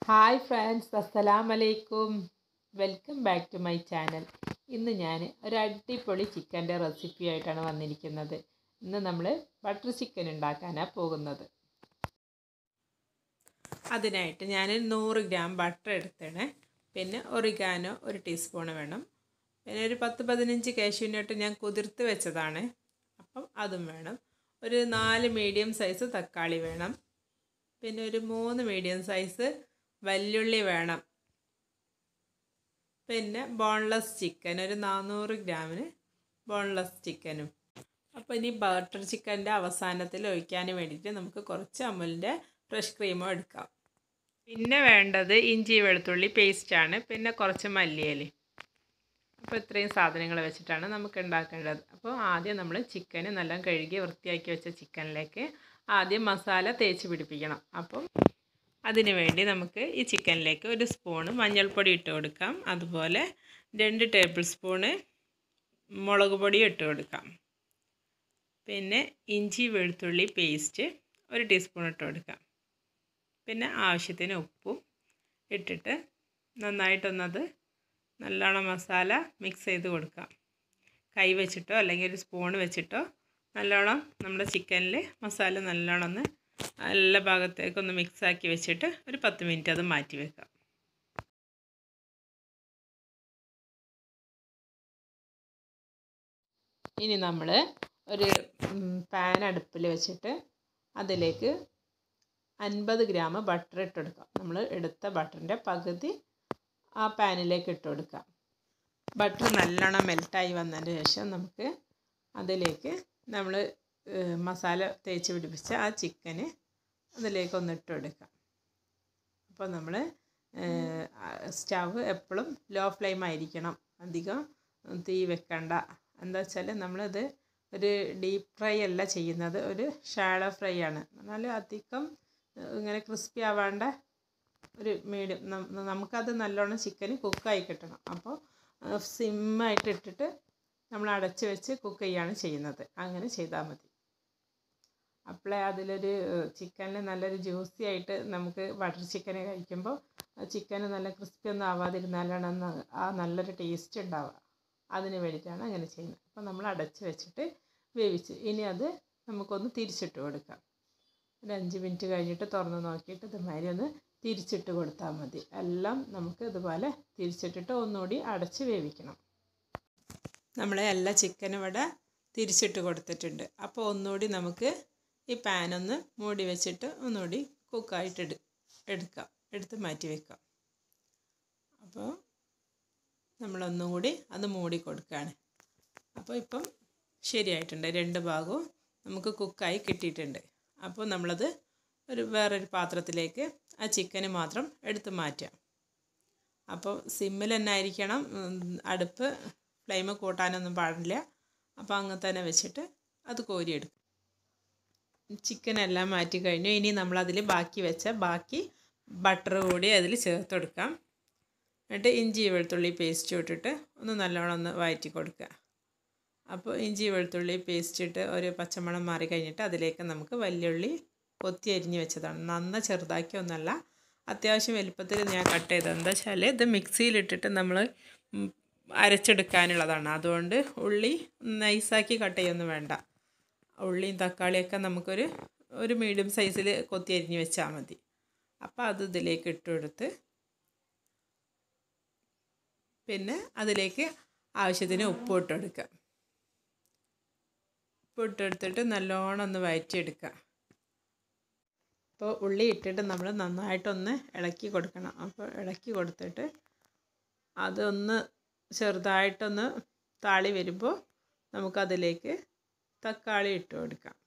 hi friends അസ്സലാം വലൈക്കും welcome back to my channel ഇന്ന് ഞാൻ ഒരു അടിപൊളി ചിക്കൻ്റെ റെസിപ്പി ആയിട്ടാണ് വന്നിരിക്കുന്നത് ഇന്ന് നമ്മൾ ബട്ടർ ചിക്കൻ ഉണ്ടാക്കാനാണ് പോകുന്നത് അതിനായിട്ട് ഞാൻ നൂറ് ഗ്രാം ബട്ടർ എടുത്തേണ് പിന്നെ ഒറിഗാനോ ഒരു ടീസ്പൂൺ വേണം പിന്നെ ഒരു പത്ത് പതിനഞ്ച് കാഷ്യൂനട്ട് ഞാൻ കുതിർത്ത് വെച്ചതാണ് അപ്പം അതും വേണം ഒരു നാല് മീഡിയം സൈസ് തക്കാളി വേണം പിന്നെ ഒരു മൂന്ന് മീഡിയം സൈസ് വല്യുള്ളി വേണം പിന്നെ ബോൺലെസ് ചിക്കൻ ഒരു നാനൂറ് ഗ്രാമിന് ബോൺലെസ് ചിക്കനും അപ്പോൾ ഇനി ബട്ടർ ചിക്കൻ്റെ അവസാനത്തിൽ ഒഴിക്കാൻ വേണ്ടിയിട്ട് നമുക്ക് കുറച്ച് അമുലിൻ്റെ ഫ്രഷ് ക്രീമോ എടുക്കാം പിന്നെ വേണ്ടത് ഇഞ്ചി വെളുത്തുള്ളി പേസ്റ്റാണ് പിന്നെ കുറച്ച് മല്ലിയില അപ്പോൾ ഇത്രയും സാധനങ്ങൾ വെച്ചിട്ടാണ് നമുക്ക് ഉണ്ടാക്കേണ്ടത് അപ്പോൾ ആദ്യം നമ്മൾ ചിക്കന് നല്ല കഴുകി വൃത്തിയാക്കി വെച്ച ചിക്കനിലേക്ക് ആദ്യം മസാല തേച്ച് പിടിപ്പിക്കണം അപ്പം അതിന് വേണ്ടി നമുക്ക് ഈ ചിക്കനിലേക്ക് ഒരു സ്പൂണ് മഞ്ഞൾപ്പൊടി ഇട്ട് കൊടുക്കാം അതുപോലെ രണ്ട് ടേബിൾ സ്പൂണ് മുളക് പൊടി ഇട്ട് കൊടുക്കാം പിന്നെ ഇഞ്ചി വെളുത്തുള്ളി പേസ്റ്റ് ഒരു ടീസ്പൂൺ ഇട്ട് കൊടുക്കാം പിന്നെ ആവശ്യത്തിന് ഉപ്പും ഇട്ടിട്ട് നന്നായിട്ടൊന്നത് നല്ലോണം മസാല മിക്സ് ചെയ്ത് കൊടുക്കാം കൈ വെച്ചിട്ടോ അല്ലെങ്കിൽ ഒരു സ്പൂൺ വെച്ചിട്ടോ നല്ലോണം നമ്മുടെ ചിക്കനിൽ മസാല നല്ലോണം ഒന്ന് എല്ലാ ഭാഗത്തേക്കൊന്ന് മിക്സാക്കി വെച്ചിട്ട് ഒരു പത്ത് മിനിറ്റ് അത് മാറ്റി വെക്കാം ഇനി നമ്മൾ ഒരു പാൻ അടുപ്പിൽ വെച്ചിട്ട് അതിലേക്ക് അൻപത് ഗ്രാം ബട്ടർ ഇട്ട് കൊടുക്കാം നമ്മൾ എടുത്ത ബട്ടറിൻ്റെ പകുതി ആ പാനിലേക്ക് ഇട്ട് കൊടുക്കാം ബട്ടർ നല്ലോണം മെൽട്ടായി വന്നതിന് ശേഷം നമുക്ക് അതിലേക്ക് നമ്മൾ മസാല തേച്ച് പിടിപ്പിച്ച ആ ചിക്കന് അതിലേക്ക് ഒന്ന് ഇട്ട് കൊടുക്കാം അപ്പോൾ നമ്മൾ സ്റ്റവ് എപ്പോഴും ലോ ഫ്ലെയിം ആയിരിക്കണം അധികം തീ വെക്കണ്ട എന്താ വെച്ചാൽ നമ്മളത് ഒരു ഡീപ്പ് ഫ്രൈ അല്ല ചെയ്യുന്നത് ഒരു ഷാളോ ഫ്രൈ ആണ് എന്നാൽ അധികം ഇങ്ങനെ ക്രിസ്പി ആവാണ്ട ഒരു മീഡിയം നമുക്കത് നല്ലോണം ചിക്കൻ കുക്കായി കിട്ടണം അപ്പോൾ സിമ്മായിട്ട് ഇട്ടിട്ട് നമ്മൾ അടച്ച് വെച്ച് കുക്ക് ചെയ്യാണ് ചെയ്യുന്നത് അങ്ങനെ ചെയ്താൽ മതി അപ്പോളേ അതിലൊരു ചിക്കനിൽ നല്ലൊരു ജ്യൂസി ആയിട്ട് നമുക്ക് ബട്ടർ ചിക്കൻ കഴിക്കുമ്പോൾ ചിക്കന് നല്ല ക്രിസ്പി ഒന്നും ആവാതിരുന്നാലാണ് ആ നല്ലൊരു ടേസ്റ്റ് ഉണ്ടാവുക അതിന് വേണ്ടിയിട്ടാണ് അങ്ങനെ ചെയ്യുന്നത് അപ്പോൾ നമ്മൾ അടച്ച് വെച്ചിട്ട് വേവിച്ച് ഇനി അത് നമുക്കൊന്ന് തിരിച്ചിട്ട് കൊടുക്കാം ഒരു അഞ്ച് മിനിറ്റ് കഴിഞ്ഞിട്ട് തുറന്ന് നോക്കിയിട്ട് ഇതുമാതിരി ഒന്ന് തിരിച്ചിട്ട് കൊടുത്താൽ മതി എല്ലാം നമുക്ക് ഇതുപോലെ തിരിച്ചിട്ടിട്ട് ഒന്നുകൂടി അടച്ച് വേവിക്കണം നമ്മൾ എല്ലാ ചിക്കനും ഇവിടെ തിരിച്ചിട്ട് കൊടുത്തിട്ടുണ്ട് അപ്പോൾ ഒന്നുകൂടി നമുക്ക് ഈ പാനൊന്ന് മൂടി വെച്ചിട്ട് ഒന്നുകൂടി കുക്കായിട്ട് എടു എടുക്കാം എടുത്ത് മാറ്റി വെക്കാം അപ്പോൾ നമ്മളൊന്നും കൂടി അത് മൂടി കൊടുക്കുകയാണ് അപ്പോൾ ഇപ്പം ശരിയായിട്ടുണ്ട് രണ്ട് ഭാഗവും നമുക്ക് കുക്കായി കിട്ടിയിട്ടുണ്ട് അപ്പോൾ നമ്മളത് ഒരു വേറൊരു പാത്രത്തിലേക്ക് ആ ചിക്കന് മാത്രം എടുത്ത് മാറ്റാം അപ്പോൾ സിമ്മിൽ തന്നെ ആയിരിക്കണം അടുപ്പ് ഫ്ലെയിം കൂട്ടാനൊന്നും പാടില്ല അപ്പോൾ അങ്ങനെ തന്നെ വെച്ചിട്ട് അത് കോരിയെടുക്കും ചിക്കൻ എല്ലാം മാറ്റി കഴിഞ്ഞു ഇനി നമ്മളതിൽ ബാക്കി വെച്ച ബാക്കി ബട്ടർ കൂടി അതിൽ ചേർത്ത് കൊടുക്കാം എന്നിട്ട് ഇഞ്ചി വെളുത്തുള്ളി പേസ്റ്റ് ഇട്ടിട്ട് ഒന്ന് നല്ലോണം ഒന്ന് വഴറ്റി കൊടുക്കുക അപ്പോൾ ഇഞ്ചി വെളുത്തുള്ളി പേസ്റ്റ് ഇട്ട് ഒരു പച്ചമണം മാറി കഴിഞ്ഞിട്ട് അതിലേക്ക് നമുക്ക് വല്യുള്ളി കൊത്തി അരിഞ്ഞ് വെച്ചതാണ് നന്ന ചെറുതാക്കി ഒന്നല്ല അത്യാവശ്യം വലുപ്പത്തിൽ ഞാൻ കട്ട് ചെയ്തത് എന്താ വെച്ചാൽ ഇത് മിക്സിയിലിട്ടിട്ട് നമ്മൾ അരച്ചെടുക്കാനുള്ളതാണ് അതുകൊണ്ട് ഉള്ളി നൈസാക്കി കട്ട് ചെയ്യൊന്നും വേണ്ട ഉള്ളിയും തക്കാളിയൊക്കെ നമുക്കൊരു ഒരു മീഡിയം സൈസിൽ കൊത്തി അരിഞ്ഞ് വെച്ചാൽ മതി അപ്പോൾ അത് ഇതിലേക്ക് ഇട്ട് കൊടുത്ത് പിന്നെ അതിലേക്ക് ആവശ്യത്തിന് ഉപ്പ് ഇട്ടെടുക്കുക ഉപ്പ് ഇട്ടെടുത്തിട്ട് നല്ലോണം ഒന്ന് വഴറ്റിയെടുക്കുക അപ്പോൾ ഉള്ളി ഇട്ടിട്ട് നമ്മൾ നന്നായിട്ടൊന്ന് ഇളക്കി കൊടുക്കണം അപ്പോൾ ഇളക്കി കൊടുത്തിട്ട് അതൊന്ന് ചെറുതായിട്ടൊന്ന് താളി വരുമ്പോൾ നമുക്കതിലേക്ക് തക്കാളി ഇട്ട് കൊടുക്കാം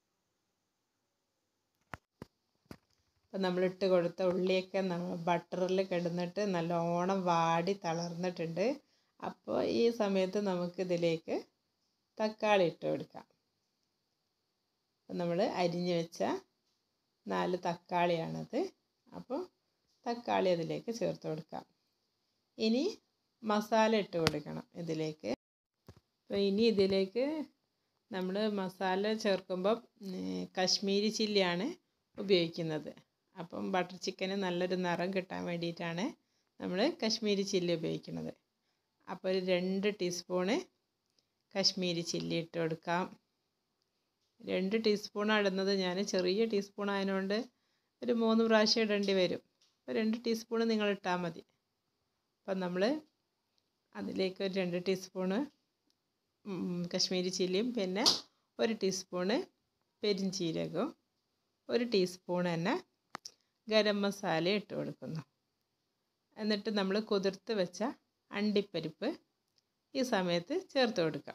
അപ്പം നമ്മളിട്ട് കൊടുത്ത ഉള്ളിയൊക്കെ നമ്മൾ ബട്ടറിൽ കിടന്നിട്ട് നല്ലോണം വാടി തളർന്നിട്ടുണ്ട് അപ്പോൾ ഈ സമയത്ത് നമുക്കിതിലേക്ക് തക്കാളി ഇട്ട് കൊടുക്കാം അപ്പം നമ്മൾ അരിഞ്ഞു വെച്ച നാല് തക്കാളിയാണത് അപ്പോൾ തക്കാളി അതിലേക്ക് ചേർത്ത് കൊടുക്കാം ഇനി മസാല ഇട്ട് കൊടുക്കണം ഇതിലേക്ക് അപ്പോൾ ഇനി ഇതിലേക്ക് നമ്മൾ മസാല ചേർക്കുമ്പോൾ കശ്മീരി ചില്ലിയാണ് ഉപയോഗിക്കുന്നത് അപ്പം ബട്ടർ ചിക്കന് നല്ലൊരു നിറം കിട്ടാൻ വേണ്ടിയിട്ടാണ് നമ്മൾ കശ്മീരി ചില്ലി ഉപയോഗിക്കുന്നത് അപ്പോൾ ഒരു രണ്ട് ടീസ്പൂണ് കശ്മീരി ചില്ലി ഇട്ട് കൊടുക്കാം രണ്ട് ടീസ്പൂൺ ഇടുന്നത് ഞാൻ ചെറിയ ടീസ്പൂൺ ആയതുകൊണ്ട് ഒരു മൂന്ന് പ്രാവശ്യം ഇടേണ്ടി വരും അപ്പോൾ രണ്ട് ടീസ്പൂൺ നിങ്ങൾ ഇട്ടാൽ മതി അപ്പം നമ്മൾ അതിലേക്ക് ഒരു രണ്ട് ടീസ്പൂണ് കശ്മീരി ചില്ലിയും പിന്നെ ഒരു ടീസ്പൂണ് പെരിഞ്ചീരകവും ഒരു ടീസ്പൂൺ തന്നെ ഗരം മസാല ഇട്ട് കൊടുക്കുന്നു എന്നിട്ട് നമ്മൾ കുതിർത്ത് വെച്ച അണ്ടിപ്പരിപ്പ് ഈ സമയത്ത് ചേർത്ത് കൊടുക്കാം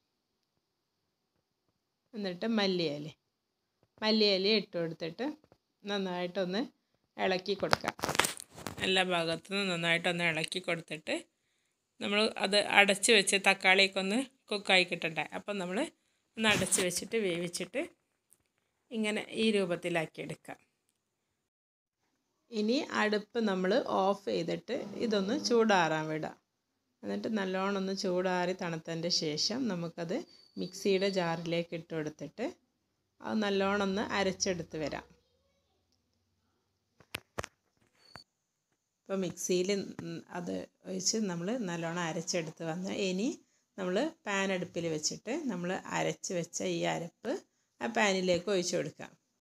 എന്നിട്ട് മല്ലിയില മല്ലിയില ഇട്ട് കൊടുത്തിട്ട് നന്നായിട്ടൊന്ന് ഇളക്കി കൊടുക്കാം എല്ലാ ഭാഗത്തുനിന്നും നന്നായിട്ടൊന്ന് ഇളക്കി കൊടുത്തിട്ട് നമ്മൾ അത് അടച്ച് വെച്ച് തക്കാളിയൊക്കെ ഒന്ന് കുക്കായി കിട്ടണ്ടേ അപ്പം നമ്മൾ ഒന്ന് അടച്ച് വെച്ചിട്ട് വേവിച്ചിട്ട് ഇങ്ങനെ ഈ രൂപത്തിലാക്കി എടുക്കാം ഇനി അടുപ്പ് നമ്മൾ ഓഫ് ചെയ്തിട്ട് ഇതൊന്ന് ചൂടാറാൻ വിടാം എന്നിട്ട് നല്ലോണം ഒന്ന് ചൂടാറി തണുത്തതിൻ്റെ ശേഷം നമുക്കത് മിക്സിയുടെ ജാറിലേക്ക് ഇട്ട് കൊടുത്തിട്ട് അത് നല്ലോണം ഒന്ന് അരച്ചെടുത്ത് വരാം ഇപ്പോൾ മിക്സിയിൽ അത് ഒഴിച്ച് നമ്മൾ നല്ലോണം അരച്ചെടുത്ത് വന്ന് ഇനി നമ്മൾ പാൻ അടുപ്പിൽ വെച്ചിട്ട് നമ്മൾ അരച്ച് വെച്ച ഈ അരപ്പ് ആ പാനിലേക്ക് ഒഴിച്ചു കൊടുക്കാം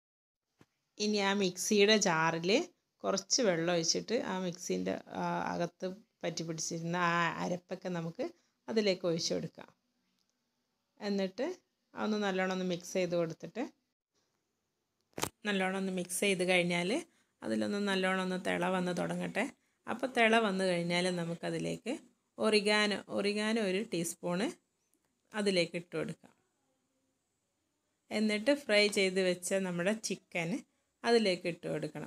ഇനി ആ മിക്സിയുടെ ജാറിൽ കുറച്ച് വെള്ളം ഒഴിച്ചിട്ട് ആ മിക്സീൻ്റെ അകത്ത് പറ്റി പിടിച്ചിരുന്ന ആ അരപ്പൊക്കെ നമുക്ക് അതിലേക്ക് ഒഴിച്ചു കൊടുക്കാം എന്നിട്ട് ഒന്ന് നല്ലോണം ഒന്ന് മിക്സ് ചെയ്ത് കൊടുത്തിട്ട് നല്ലോണം ഒന്ന് മിക്സ് ചെയ്ത് കഴിഞ്ഞാൽ അതിലൊന്ന് നല്ലോണം ഒന്ന് തിള വന്ന് തുടങ്ങട്ടെ അപ്പോൾ തിള വന്ന് കഴിഞ്ഞാൽ നമുക്കതിലേക്ക് ഒറിഗാനോ ഒറിഗാനോ ഒരു ടീസ്പൂണ് അതിലേക്ക് ഇട്ട് കൊടുക്കാം എന്നിട്ട് ഫ്രൈ ചെയ്ത് വെച്ച നമ്മുടെ ചിക്കൻ അതിലേക്ക് ഇട്ട് കൊടുക്കണം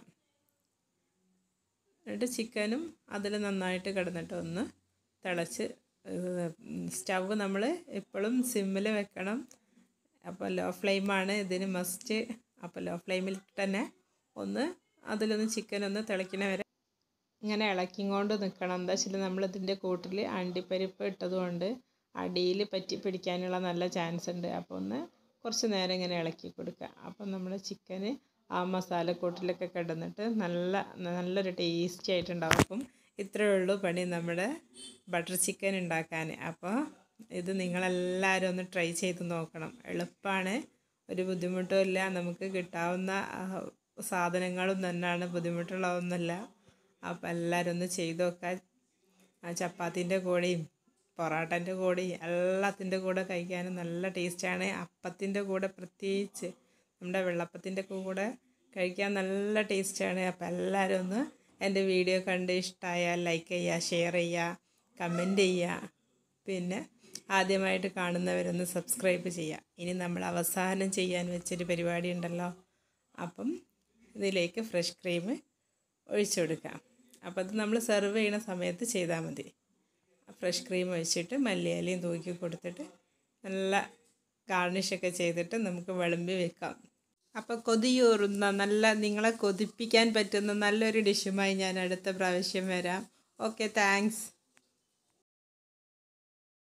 എന്നിട്ട് ചിക്കനും അതിൽ നന്നായിട്ട് കിടന്നിട്ട് ഒന്ന് തിളച്ച് സ്റ്റവ് നമ്മൾ എപ്പോഴും സിമ്മിൽ വെക്കണം അപ്പോൾ ലോ ഫ്ലെയിമാണ് ഇതിന് മസ്റ്റ് അപ്പോൾ ലോ ഫ്ലെയിമിൽ തന്നെ ഒന്ന് അതിലൊന്ന് ചിക്കൻ ഒന്ന് തിളയ്ക്കണ വരെ ഇങ്ങനെ ഇളക്കിക്കൊണ്ട് നിൽക്കണം എന്താ വെച്ചാൽ നമ്മളിതിൻ്റെ കൂട്ടിൽ അണ്ടിപ്പരിപ്പ് ഇട്ടതുകൊണ്ട് അടിയിൽ പറ്റി പിടിക്കാനുള്ള നല്ല ചാൻസ് ഉണ്ട് അപ്പോൾ ഒന്ന് കുറച്ച് നേരം ഇങ്ങനെ ഇളക്കി കൊടുക്കുക അപ്പം നമ്മൾ ചിക്കന് ആ മസാലക്കൂട്ടിലൊക്കെ കിടന്നിട്ട് നല്ല നല്ലൊരു ടേസ്റ്റി ആയിട്ടുണ്ടാവും അപ്പം ഇത്രയേ ഉള്ളൂ പണി നമ്മുടെ ബട്ടർ ചിക്കൻ ഉണ്ടാക്കാൻ അപ്പോൾ ഇത് നിങ്ങളെല്ലാവരും ഒന്ന് ട്രൈ ചെയ്ത് നോക്കണം എളുപ്പമാണ് ഒരു ബുദ്ധിമുട്ടും ഇല്ല നമുക്ക് കിട്ടാവുന്ന സാധനങ്ങളും തന്നെയാണ് ബുദ്ധിമുട്ടുള്ള ഒന്നുമല്ല അപ്പോൾ എല്ലാവരും ഒന്ന് ചെയ്ത് നോക്കാൻ ആ ചപ്പാത്തിൻ്റെ കൂടെയും പൊറാട്ടൻ്റെ കൂടെയും എല്ലാത്തിൻ്റെ കൂടെ കഴിക്കാനും നല്ല ടേസ്റ്റാണ് അപ്പത്തിൻ്റെ കൂടെ പ്രത്യേകിച്ച് നമ്മുടെ വെള്ളപ്പത്തിൻ്റെ കൂടെ കഴിക്കാൻ നല്ല ടേസ്റ്റാണ് അപ്പോൾ എല്ലാവരും ഒന്ന് എൻ്റെ വീഡിയോ കണ്ട് ഇഷ്ടമായാൽ ലൈക്ക് ചെയ്യുക ഷെയർ ചെയ്യുക കമൻറ്റ് ചെയ്യുക പിന്നെ ആദ്യമായിട്ട് കാണുന്നവരൊന്ന് സബ്സ്ക്രൈബ് ചെയ്യുക ഇനി നമ്മൾ അവസാനം ചെയ്യാൻ വെച്ചൊരു പരിപാടി ഉണ്ടല്ലോ അപ്പം ഇതിലേക്ക് ഫ്രഷ് ക്രീം ഒഴിച്ചു കൊടുക്കാം അപ്പോൾ അത് നമ്മൾ സെർവ് ചെയ്യുന്ന സമയത്ത് ചെയ്താൽ മതി ഫ്രഷ് ക്രീം ഒഴിച്ചിട്ട് മല്ലിയിലയും തൂക്കി കൊടുത്തിട്ട് നല്ല ഗാർണിഷൊക്കെ ചെയ്തിട്ട് നമുക്ക് വിളമ്പി വെക്കാം അപ്പോൾ കൊതിയൂറുന്ന നല്ല നിങ്ങളെ കൊതിപ്പിക്കാൻ പറ്റുന്ന നല്ലൊരു ഡിഷുമായി ഞാൻ അടുത്ത പ്രാവശ്യം വരാം ഓക്കെ താങ്ക്സ്